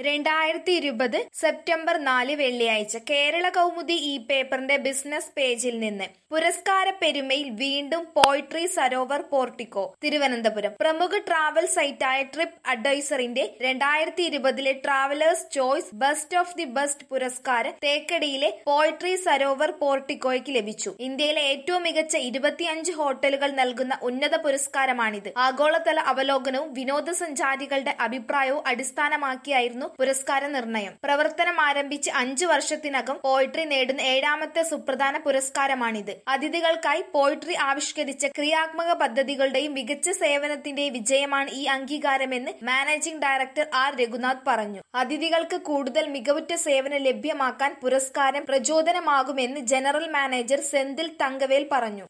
രണ്ടായിരത്തി ഇരുപത് സെപ്റ്റംബർ നാല് വെള്ളിയാഴ്ച കേരള കൗമുദി ഈ പേപ്പറിന്റെ ബിസിനസ് പേജിൽ നിന്ന് പുരസ്കാര പെരുമയിൽ വീണ്ടും പോയിട്രി സരോവർ പോർട്ടിക്കോ തിരുവനന്തപുരം പ്രമുഖ ട്രാവൽ സൈറ്റായ ട്രിപ്പ് അഡ്വൈസറിന്റെ രണ്ടായിരത്തി ഇരുപതിലെ travellers choice best of the best പുരസ്കാരം തേക്കടിയിലെ പോയിട്രി സരോവർ പോർട്ടിക്കോയ്ക്ക് ലഭിച്ചു ഇന്ത്യയിലെ ഏറ്റവും മികച്ച ഇരുപത്തിയഞ്ച് ഹോട്ടലുകൾ നൽകുന്ന ഉന്നത പുരസ്കാരമാണിത് ആഗോളതല അവലോകനവും വിനോദസഞ്ചാരികളുടെ അഭിപ്രായവും അടിസ്ഥാനമാക്കിയായിരുന്നു പുരസ്കാര നിർണയം പ്രവർത്തനം ആരംഭിച്ച് അഞ്ചു വർഷത്തിനകം പോയിട്രി നേടുന്ന ഏഴാമത്തെ സുപ്രധാന പുരസ്കാരമാണിത് അതിഥികൾക്കായി പോയിട്രി ആവിഷ്കരിച്ച ക്രിയാത്മക പദ്ധതികളുടെയും മികച്ച സേവനത്തിന്റെയും വിജയമാണ് ഈ അംഗീകാരമെന്ന് മാനേജിംഗ് ഡയറക്ടർ ആർ രഘുനാഥ് പറഞ്ഞു അതിഥികൾക്ക് കൂടുതൽ മികവുറ്റ സേവനം ലഭ്യമാക്കാൻ പുരസ്കാരം പ്രചോദനമാകുമെന്ന് ജനറൽ മാനേജർ സെന്തിൽ തങ്കവേൽ പറഞ്ഞു